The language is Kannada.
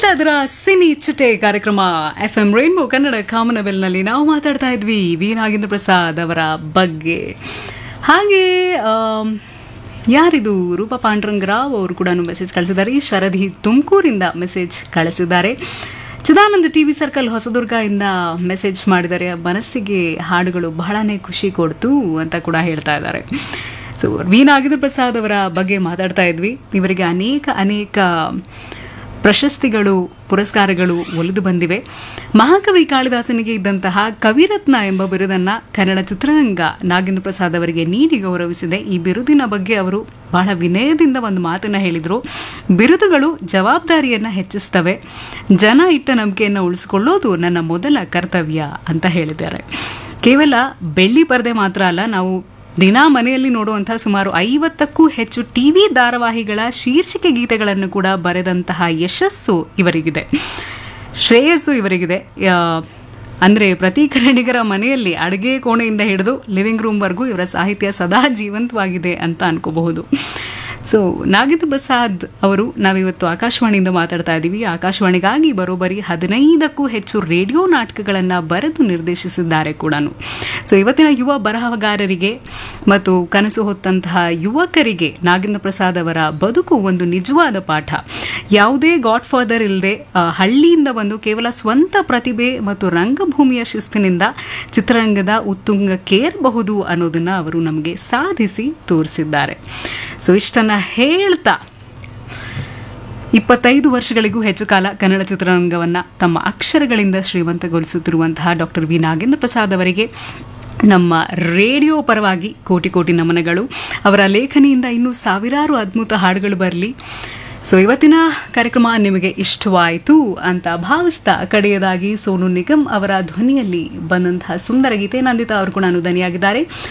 ಕೇಳ್ತಾ ಇದ್ರ ಸಿನಿ ಚಿಟೆ ಕಾರ್ಯಕ್ರಮ ಎಫ್ ಎಂ ರೈನ್ಬೋ ಕನ್ನಡ ಕಾಮನವೆಲ್ನಲ್ಲಿ ನಾವು ಮಾತಾಡ್ತಾ ಇದ್ವಿ ವಿ ನಾಗೇಂದ್ರ ಪ್ರಸಾದ್ ಅವರ ಬಗ್ಗೆ ಹಾಗೆ ಆಮ್, ಯಾರಿದು ರೂಪ ಪಾಂಡ್ರಂಗರಾವ್ ಅವರು ಕೂಡ ಮೆಸೇಜ್ ಕಳಿಸಿದ್ದಾರೆ ಶರದಿ ತುಮಕೂರಿಂದ ಮೆಸೇಜ್ ಕಳಿಸಿದ್ದಾರೆ Chidananda T V circle Hosadurga ಇಂದ ಮೆಸೇಜ್ ಮಾಡಿದ್ದಾರೆ ಮನಸ್ಸಿಗೆ ಹಾಡುಗಳು ಬಹಳನೇ ಖುಷಿ ಕೊಡ್ತು ಅಂತ ಕೂಡ ಹೇಳ್ತಾ ಇದ್ದಾರೆ ಸೊ ವಿ ನಾಗೇಂದ್ರ ಪ್ರಸಾದ್ ಅವರ ಬಗ್ಗೆ ಮಾತಾಡ್ತಾ ಇದ್ವಿ ಇವರಿಗೆ ಅನೇಕ ಅನೇಕ ಪ್ರಶಸ್ತಿಗಳು ಪುರಸ್ಕಾರಗಳು ಒಲಿದು ಬಂದಿವೆ ಮಹಾಕವಿ ಕಾಳಿದಾಸನಿಗೆ ಇದ್ದಂತಹ ಕವಿರತ್ನ ಎಂಬ ಬಿರುದನ್ನ ಕನ್ನಡ ಚಿತ್ರರಂಗ ನಾಗೇಂದ್ರ ಪ್ರಸಾದ್ ಅವರಿಗೆ ನೀಡಿ ಗೌರವಿಸಿದೆ ಈ ಬಿರುದಿನ ಬಗ್ಗೆ ಅವರು ಬಹಳ ವಿನಯದಿಂದ ಒಂದು ಮಾತನ್ನ ಹೇಳಿದ್ರು ಬಿರುದುಗಳು ಜವಾಬ್ದಾರಿಯನ್ನ ಹೆಚ್ಚಿಸ್ತವೆ ಜನ ಇಟ್ಟ ನಂಬಿಕೆಯನ್ನು ಉಳಿಸಿಕೊಳ್ಳೋದು ನನ್ನ ಮೊದಲ ಕರ್ತವ್ಯ ಅಂತ ಹೇಳಿದ್ದಾರೆ ಕೇವಲ ಬೆಳ್ಳಿ ಪರದೆ ಮಾತ್ರ ಅಲ್ಲ ನಾವು ದಿನಾ ಮನೆಯಲ್ಲಿ ನೋಡುವಂತಹ ಸುಮಾರು ಐವತ್ತಕ್ಕೂ ಹೆಚ್ಚು ಟಿವಿ ಧಾರಾವಾಹಿಗಳ ಶೀರ್ಷಿಕೆ ಗೀತೆಗಳನ್ನು ಕೂಡ ಬರೆದಂತಹ ಯಶಸ್ಸು ಇವರಿಗಿದೆ ಶ್ರೇಯಸ್ಸು ಇವರಿಗಿದೆ ಆ, ಅಂದ್ರೆ ಪ್ರತಿ ಕನ್ನಡಿಗರ ಮನೆಯಲ್ಲಿ ಅಡುಗೆ ಕೋಣೆಯಿಂದ ಹಿಡಿದು ಲಿವಿಂಗ್ ರೂಮ್ವರೆಗೂ ಇವರ ಸಾಹಿತ್ಯ ಸದಾ ಜೀವಂತವಾಗಿದೆ ಅಂತ ಅನ್ಕೋಬಹುದು ಸೊ ನಾಗೇಂದ್ರ ಪ್ರಸಾದ್ ಅವರು ನಾವಿವತ್ತು ಆಕಾಶವಾಣಿಯಿಂದ ಮಾತಾಡ್ತಾ ಇದ್ದೀವಿ ಆಕಾಶವಾಣಿಗಾಗಿ ಬರೋಬ್ಬರಿ ಹದಿನೈದಕ್ಕೂ ಹೆಚ್ಚು ರೇಡಿಯೋ ನಾಟಕಗಳನ್ನು ಬರೆದು ನಿರ್ದೇಶಿಸಿದ್ದಾರೆ ಕೂಡ ಸೊ ಇವತ್ತಿನ ಯುವ ಬರಹಗಾರರಿಗೆ ಮತ್ತು ಕನಸು ಹೊತ್ತಂತಹ ಯುವಕರಿಗೆ ನಾಗೇಂದ್ರ ಪ್ರಸಾದ್ ಅವರ ಬದುಕು ಒಂದು ನಿಜವಾದ ಪಾಠ ಯಾವುದೇ ಗಾಡ್ ಫಾದರ್ ಇಲ್ಲದೆ ಹಳ್ಳಿಯಿಂದ ಬಂದು ಕೇವಲ ಸ್ವಂತ ಪ್ರತಿಭೆ ಮತ್ತು ರಂಗಭೂಮಿಯ ಶಿಸ್ತಿನಿಂದ ಚಿತ್ರರಂಗದ ಉತ್ತುಂಗಕ್ಕೇರಬಹುದು ಅನ್ನೋದನ್ನ ಅವರು ನಮಗೆ ಸಾಧಿಸಿ ತೋರಿಸಿದ್ದಾರೆ ಸೊ ಇಷ್ಟನ್ನ ಹೇಳ್ತಾ ಇಪ್ಪತ್ತೈದು ವರ್ಷಗಳಿಗೂ ಹೆಚ್ಚು ಕಾಲ ಕನ್ನಡ ಚಿತ್ರರಂಗವನ್ನ ತಮ್ಮ ಅಕ್ಷರಗಳಿಂದ ಶ್ರೀಮಂತಗೊಳಿಸುತ್ತಿರುವಂತಹ ಡಾಕ್ಟರ್ ವಿ ನಾಗೇಂದ್ರ ಪ್ರಸಾದ್ ಅವರಿಗೆ ನಮ್ಮ ರೇಡಿಯೋ ಪರವಾಗಿ ಕೋಟಿ ಕೋಟಿ ನಮನಗಳು ಅವರ ಲೇಖನಿಯಿಂದ ಇನ್ನೂ ಸಾವಿರಾರು ಅದ್ಭುತ ಹಾಡುಗಳು ಬರಲಿ ಸೊ ಇವತ್ತಿನ ಕಾರ್ಯಕ್ರಮ ನಿಮಗೆ ಇಷ್ಟವಾಯಿತು ಅಂತ ಭಾವಿಸ್ತಾ ಕಡೆಯದಾಗಿ ಸೋನು ನಿಗಮ್ ಅವರ ಧ್ವನಿಯಲ್ಲಿ ಬಂದಂತಹ ಸುಂದರ ಗೀತೆ ನಂದಿತಾ ಅವರು ಕೂಡ ಧ್ವನಿಯಾಗಿದ್ದಾರೆ